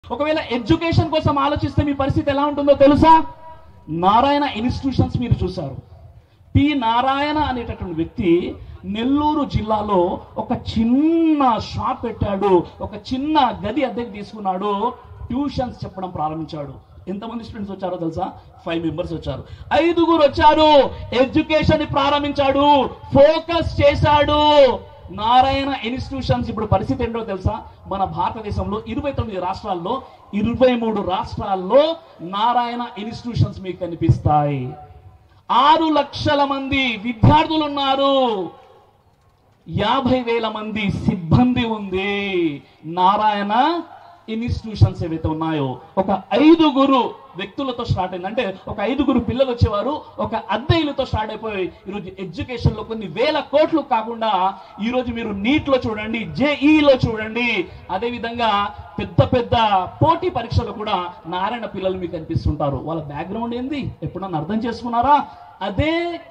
ఒకవేళ ఎడ్యుకేషన్ కోసం ఆలోచిస్తే మీ పరిస్థితి ఎలా ఉంటుందో తెలుసా నారాయణ ఇన్స్టిట్యూషన్స్ మీరు చూశారు పి నారాయణ అనేటటువంటి వ్యక్తి నెల్లూరు జిల్లాలో ఒక చిన్న షాప్ పెట్టాడు ఒక చిన్న గది అద్దెకి తీసుకున్నాడు ట్యూషన్స్ చెప్పడం ప్రారంభించాడు ఎంతమంది స్టూడెంట్స్ వచ్చారో తెలుసా ఫైవ్ మెంబర్స్ వచ్చారు ఐదుగురు వచ్చారు ఎడ్యుకేషన్ ని ప్రారంభించాడు ఫోకస్ చేశాడు నారాయణ ఇన్స్టిట్యూషన్స్ ఇప్పుడు పరిస్థితి ఏంటో తెలుసా మన భారతదేశంలో ఇరవై తొమ్మిది రాష్ట్రాల్లో ఇరవై మూడు రాష్ట్రాల్లో నారాయణ ఇన్స్టిట్యూషన్స్ మీకు కనిపిస్తాయి ఆరు లక్షల మంది విద్యార్థులు ఉన్నారు యాభై వేల మంది సిబ్బంది ఉంది నారాయణ ఇన్స్టిట్యూషన్స్ ఏవైతే ఉన్నాయో ఒక ఐదుగురు వ్యక్తులతో స్టార్ట్ అయింది అంటే ఒక ఐదుగురు పిల్లలు వచ్చేవారు ఒక అద్దె ఇల్లుతో స్టార్ట్ అయిపోయి ఈరోజు ఎడ్యుకేషన్ లో కొన్ని వేల కోట్లు కాకుండా ఈరోజు మీరు నీట్ లో చూడండి జేఈలో చూడండి అదే విధంగా పెద్ద పెద్ద పోటీ పరీక్షలు కూడా నారాయణ పిల్లలు మీకు కనిపిస్తుంటారు వాళ్ళ బ్యాక్గ్రౌండ్ ఏంది ఎప్పుడన్నా అర్థం చేసుకున్నారా అదే